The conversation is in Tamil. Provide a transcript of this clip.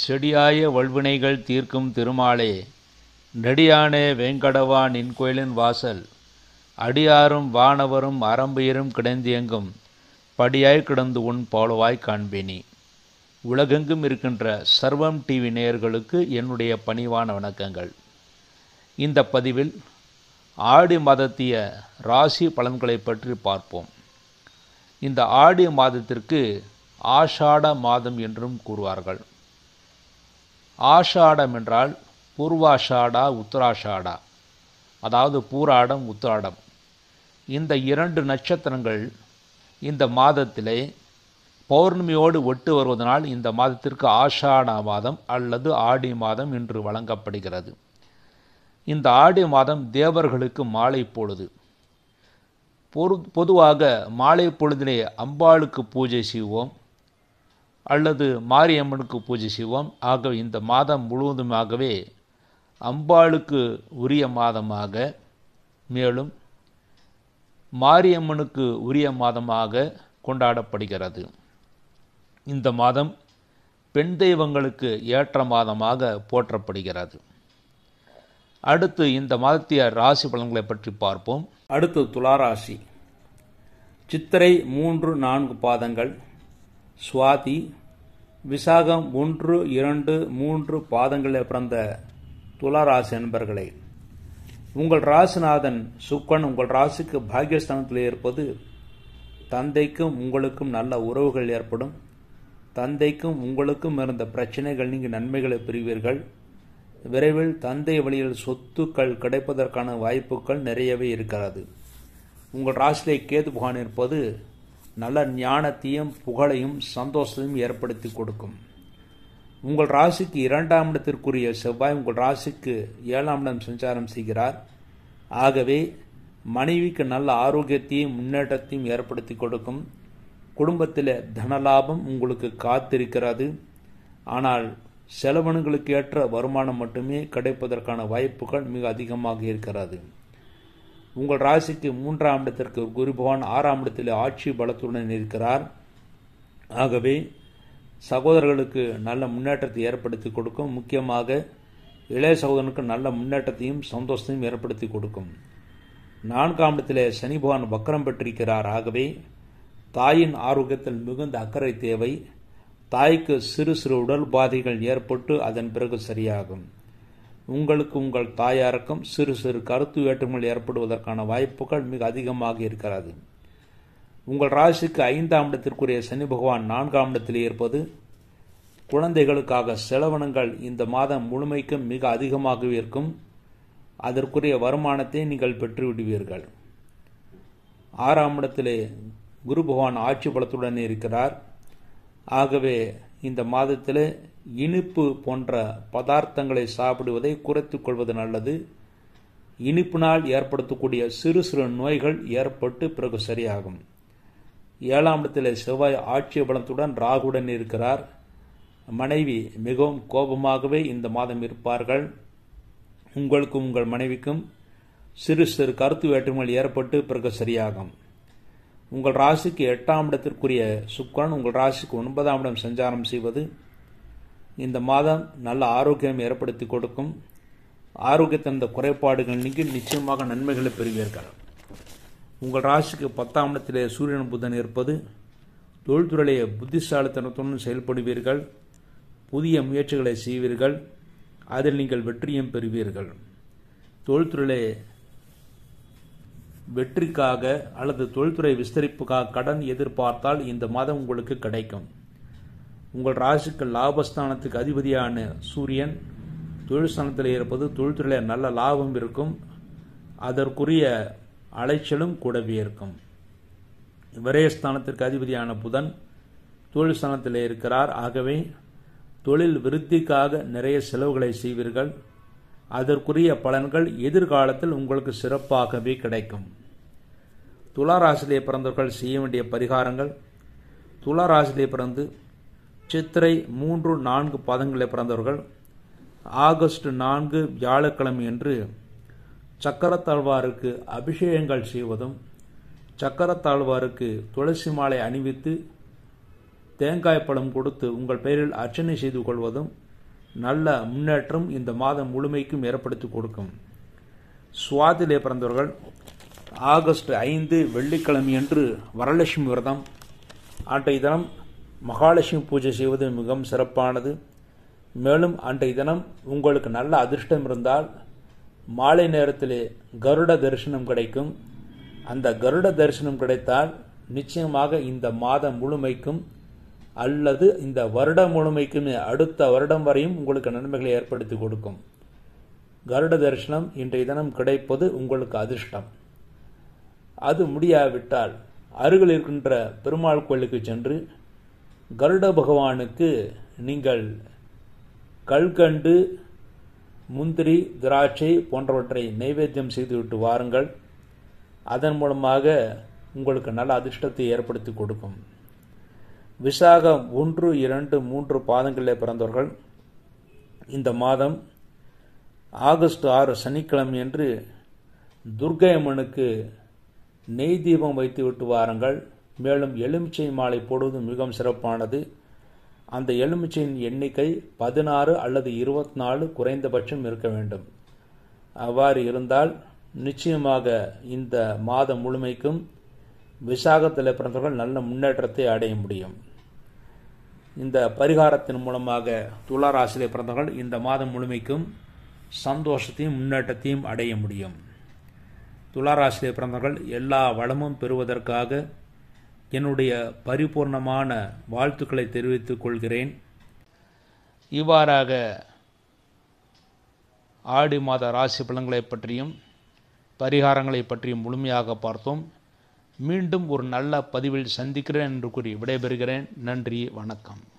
செடியாய வல்வினைகள் தீர்க்கும் திருமாலே நெடியானே வேங்கடவா நின் கோயிலின் வாசல் அடியாரும் வானவரும் அறம்பெயரும் கிடந்தியெங்கும் படியாய் கிடந்து உன் பாலுவாய் காண்பேனி உலகெங்கும் இருக்கின்ற சர்வம் டிவி நேயர்களுக்கு என்னுடைய பணிவான வணக்கங்கள் இந்த பதிவில் ஆடி மாதத்திய ராசி பலன்களை பற்றி பார்ப்போம் இந்த ஆடி மாதத்திற்கு ஆஷாட மாதம் என்றும் கூறுவார்கள் ஆஷாடம் என்றால் பூர்வாஷாடா உத்தராஷாடா அதாவது பூராடம் உத்திராடம் இந்த இரண்டு நட்சத்திரங்கள் இந்த மாதத்திலே பௌர்ணமியோடு ஒட்டு வருவதனால் இந்த மாதத்திற்கு ஆஷாட மாதம் அல்லது ஆடி மாதம் என்று வழங்கப்படுகிறது இந்த ஆடி மாதம் தேவர்களுக்கு மாலை பொழுது பொரு பொதுவாக மாலை பொழுதிலே அம்பாளுக்கு பூஜை செய்வோம் அல்லது மாரியம்மனுக்கு பூஜை செய்வோம் ஆக இந்த மாதம் முழுவதுமாகவே அம்பாளுக்கு உரிய மாதமாக மேலும் மாரியம்மனுக்கு உரிய மாதமாக கொண்டாடப்படுகிறது இந்த மாதம் பெண் தெய்வங்களுக்கு ஏற்ற மாதமாக போற்றப்படுகிறது அடுத்து இந்த மாதத்திய ராசி பலன்களை பற்றி பார்ப்போம் அடுத்து துளாராசி சித்திரை மூன்று நான்கு பாதங்கள் சுவாதி விசாகம் ஒன்று இரண்டு மூன்று பாதங்களில் பிறந்த துளாராசி நண்பர்களே உங்கள் ராசிநாதன் சுக்கன் உங்கள் ராசிக்கு பாகியஸ்தானத்தில் இருப்பது தந்தைக்கும் உங்களுக்கும் நல்ல உறவுகள் ஏற்படும் தந்தைக்கும் உங்களுக்கும் இருந்த பிரச்சனைகள் நீங்கி நன்மைகளை பெறுவீர்கள் விரைவில் தந்தை வழியில் சொத்துக்கள் கிடைப்பதற்கான வாய்ப்புகள் நிறையவே இருக்கிறது உங்கள் ராசியிலே கேது புகான் இருப்பது நல்ல ஞானத்தையும் புகழையும் சந்தோஷத்தையும் ஏற்படுத்தி கொடுக்கும் உங்கள் ராசிக்கு இரண்டாம் இடத்திற்குரிய செவ்வாய் உங்கள் ராசிக்கு ஏழாம் இடம் சஞ்சாரம் செய்கிறார் ஆகவே மனைவிக்கு நல்ல ஆரோக்கியத்தையும் முன்னேற்றத்தையும் ஏற்படுத்தி கொடுக்கும் குடும்பத்தில் தனலாபம் உங்களுக்கு காத்திருக்கிறது ஆனால் செலவனுங்களுக்கு ஏற்ற வருமானம் மட்டுமே கிடைப்பதற்கான வாய்ப்புகள் மிக அதிகமாக இருக்கிறது உங்கள் ராசிக்கு மூன்றாம் இடத்திற்கு குரு பகவான் ஆறாம் இடத்தில் ஆட்சி பலத்துடன் இருக்கிறார் ஆகவே சகோதரர்களுக்கு நல்ல முன்னேற்றத்தை ஏற்படுத்தி கொடுக்கும் முக்கியமாக இளைய சகோதரனுக்கு நல்ல முன்னேற்றத்தையும் சந்தோஷத்தையும் ஏற்படுத்தி கொடுக்கும் நான்காம் இடத்திலே சனி பகவான் வக்கரம் பெற்றிருக்கிறார் ஆகவே தாயின் ஆரோக்கியத்தில் மிகுந்த அக்கறை தேவை தாய்க்கு சிறு சிறு உடல் பாதைகள் ஏற்பட்டு அதன் பிறகு சரியாகும் உங்களுக்கு உங்கள் தாயாருக்கும் சிறு சிறு கருத்து வேற்றுமைகள் ஏற்படுவதற்கான வாய்ப்புகள் மிக அதிகமாக இருக்கிறது உங்கள் ராசிக்கு ஐந்தாம் இடத்திற்குரிய சனி பகவான் நான்காம் இடத்தில் இருப்பது குழந்தைகளுக்காக செலவனங்கள் இந்த மாதம் முழுமைக்கும் மிக அதிகமாகவே இருக்கும் அதற்குரிய வருமானத்தை நீங்கள் பெற்றுவிடுவீர்கள் ஆறாம் இடத்திலே குரு பகவான் ஆட்சி பலத்துடன் இருக்கிறார் ஆகவே இந்த மாதத்தில் இனிப்பு போன்ற பதார்த்தங்களை சாப்பிடுவதை குறைத்துக் கொள்வது நல்லது இனிப்பினால் ஏற்படுத்தக்கூடிய சிறு சிறு நோய்கள் ஏற்பட்டு பிறகு சரியாகும் ஏழாம் இடத்தில் செவ்வாய் ஆட்சி பலத்துடன் ராகுடன் இருக்கிறார் மனைவி மிகவும் கோபமாகவே இந்த மாதம் இருப்பார்கள் உங்களுக்கும் உங்கள் மனைவிக்கும் சிறு சிறு கருத்து வேற்றுமைகள் ஏற்பட்டு பிறகு சரியாகும் உங்கள் ராசிக்கு எட்டாம் இடத்திற்குரிய சுக்கரன் உங்கள் ராசிக்கு ஒன்பதாம் இடம் சஞ்சாரம் செய்வது இந்த மாதம் நல்ல ஆரோக்கியம் ஏற்படுத்தி கொடுக்கும் ஆரோக்கியத்தின் இந்த குறைபாடுகள் நீங்கி நிச்சயமாக நன்மைகளை பெறுவீர்கள் உங்கள் ராசிக்கு பத்தாம் இடத்திலே சூரியன் புதன் இருப்பது தொழில்துறையிலே புத்திசாலித்தனத்துடன் செயல்படுவீர்கள் புதிய முயற்சிகளை செய்வீர்கள் அதில் நீங்கள் வெற்றியும் பெறுவீர்கள் தொழில்துறையிலே வெற்றிக்காக அல்லது தொழில்துறை விஸ்தரிப்புக்காக கடன் எதிர்பார்த்தால் இந்த மாதம் உங்களுக்கு கிடைக்கும் உங்கள் ராசிக்கு லாபஸ்தானத்துக்கு அதிபதியான சூரியன் தொழில் ஸ்தானத்தில் இருப்பது தொழில்துறையில் நல்ல லாபம் இருக்கும் அதற்குரிய அலைச்சலும் கூடவே இருக்கும் விரயஸ்தானத்திற்கு அதிபதியான புதன் தொழில் ஸ்தானத்தில் இருக்கிறார் ஆகவே தொழில் விருத்திக்காக நிறைய செலவுகளை செய்வீர்கள் அதற்குரிய பலன்கள் எதிர்காலத்தில் உங்களுக்கு சிறப்பாகவே கிடைக்கும் துளாராசிலே பிறந்தவர்கள் செய்ய வேண்டிய பரிகாரங்கள் துளாராசிலே பிறந்து சித்திரை மூன்று நான்கு பாதங்களில் பிறந்தவர்கள் ஆகஸ்ட் நான்கு வியாழக்கிழமை என்று சக்கரத்தாழ்வாருக்கு அபிஷேகங்கள் செய்வதும் சக்கரத்தாழ்வாருக்கு துளசி மாலை அணிவித்து தேங்காய் பழம் கொடுத்து உங்கள் பெயரில் அர்ச்சனை செய்து கொள்வதும் நல்ல முன்னேற்றம் இந்த மாதம் முழுமைக்கும் ஏற்படுத்தி கொடுக்கும் சுவாதிலே பிறந்தவர்கள் ஆகஸ்ட் ஐந்து வெள்ளிக்கிழமையன்று வரலட்சுமி விரதம் அன்றைய தினம் மகாலட்சுமி பூஜை செய்வது மிகவும் சிறப்பானது மேலும் அன்றைய தினம் உங்களுக்கு நல்ல அதிர்ஷ்டம் இருந்தால் மாலை நேரத்திலே கருட தரிசனம் கிடைக்கும் அந்த கருட தரிசனம் கிடைத்தால் நிச்சயமாக இந்த மாதம் முழுமைக்கும் அல்லது இந்த வருடம் முழுமைக்குமே அடுத்த வருடம் வரையும் உங்களுக்கு நன்மைகளை ஏற்படுத்தி கொடுக்கும் கருட தரிசனம் இன்றைய தினம் கிடைப்பது உங்களுக்கு அதிர்ஷ்டம் அது முடியாவிட்டால் அருகில் இருக்கின்ற பெருமாள் கோயிலுக்கு சென்று கருட பகவானுக்கு நீங்கள் கல்கண்டு முந்திரி திராட்சை போன்றவற்றை நைவேத்தியம் செய்துவிட்டு வாருங்கள் அதன் மூலமாக உங்களுக்கு நல்ல அதிர்ஷ்டத்தை ஏற்படுத்தி கொடுக்கும் விசாகம் ஒன்று இரண்டு மூன்று பாதங்களில் பிறந்தவர்கள் இந்த மாதம் ஆகஸ்ட் ஆறு சனிக்கிழமை என்று துர்க்கை அம்மனுக்கு நெய் தீபம் வைத்து விட்டு வாருங்கள் மேலும் எலுமிச்சை மாலை போடுவது மிகவும் சிறப்பானது அந்த எலுமிச்சையின் எண்ணிக்கை பதினாறு அல்லது இருபத்தி நாலு குறைந்தபட்சம் இருக்க வேண்டும் அவ்வாறு இருந்தால் நிச்சயமாக இந்த மாதம் முழுமைக்கும் விசாகத்தில் பிறந்தவர்கள் நல்ல முன்னேற்றத்தை அடைய முடியும் இந்த பரிகாரத்தின் மூலமாக துளாராசிலே பிறந்தவர்கள் இந்த மாதம் முழுமைக்கும் சந்தோஷத்தையும் முன்னேற்றத்தையும் அடைய முடியும் துளாராசிலே பிறந்தவர்கள் எல்லா வளமும் பெறுவதற்காக என்னுடைய பரிபூர்ணமான வாழ்த்துக்களை தெரிவித்துக் கொள்கிறேன் இவ்வாறாக ஆடி மாத ராசி பலன்களை பற்றியும் பரிகாரங்களை பற்றியும் முழுமையாக பார்த்தோம் மீண்டும் ஒரு நல்ல பதிவில் சந்திக்கிறேன் என்று கூறி விடைபெறுகிறேன் நன்றி வணக்கம்